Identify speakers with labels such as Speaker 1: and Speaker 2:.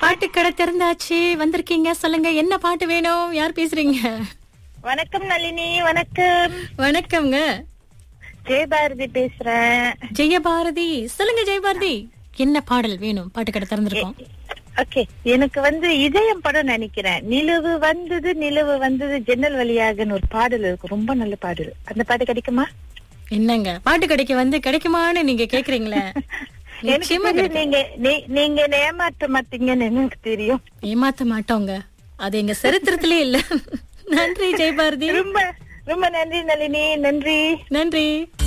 Speaker 1: பாட்டு கடை திறந்தாச்சு வந்திருக்கீங்க சொல்லுங்க என்ன பாட்டு வேணும் யார் பேசுறீங்க
Speaker 2: வணக்கம் நளினி வணக்கம்
Speaker 1: வணக்கம்ங்க
Speaker 2: ஜெயபாரதி பேசுறேன்
Speaker 1: ஜெயபாரதி சொல்லுங்க ஜெயபாரதி என்ன பாடல் வேணும் பாட்டு கடை திறந்திருக்கோம்
Speaker 2: ஓகே எனக்கு வந்து இதயம் படம் நினைக்கிறேன் நிலவு வந்தது நிலவு வந்தது ஜன்னல் வழியாகன்னு ஒரு பாடல் இருக்கு ரொம்ப நல்ல பாடல் அந்த பாட்டு கிடைக்குமா
Speaker 1: என்னங்க பாட்டு கடைக்கு வந்து கிடைக்குமான்னு நீங்க கேக்குறீங்களே
Speaker 2: எனக்கு
Speaker 1: நிச்சயமா
Speaker 2: தெரியும்
Speaker 1: கிடைக்கும்.
Speaker 2: நீங்க நீ- நீங்க என்னை ஏமாற்ற மாட்டீங்கன்னு எனக்கு தெரியும்
Speaker 1: ஏமாத்த மாட்டோங்க அது எங்க சரித்திரத்திலே இல்ல நன்றி ஜெயபாரதி
Speaker 2: ரொம்ப ரொம்ப நன்றி நளினி நன்றி
Speaker 1: நன்றி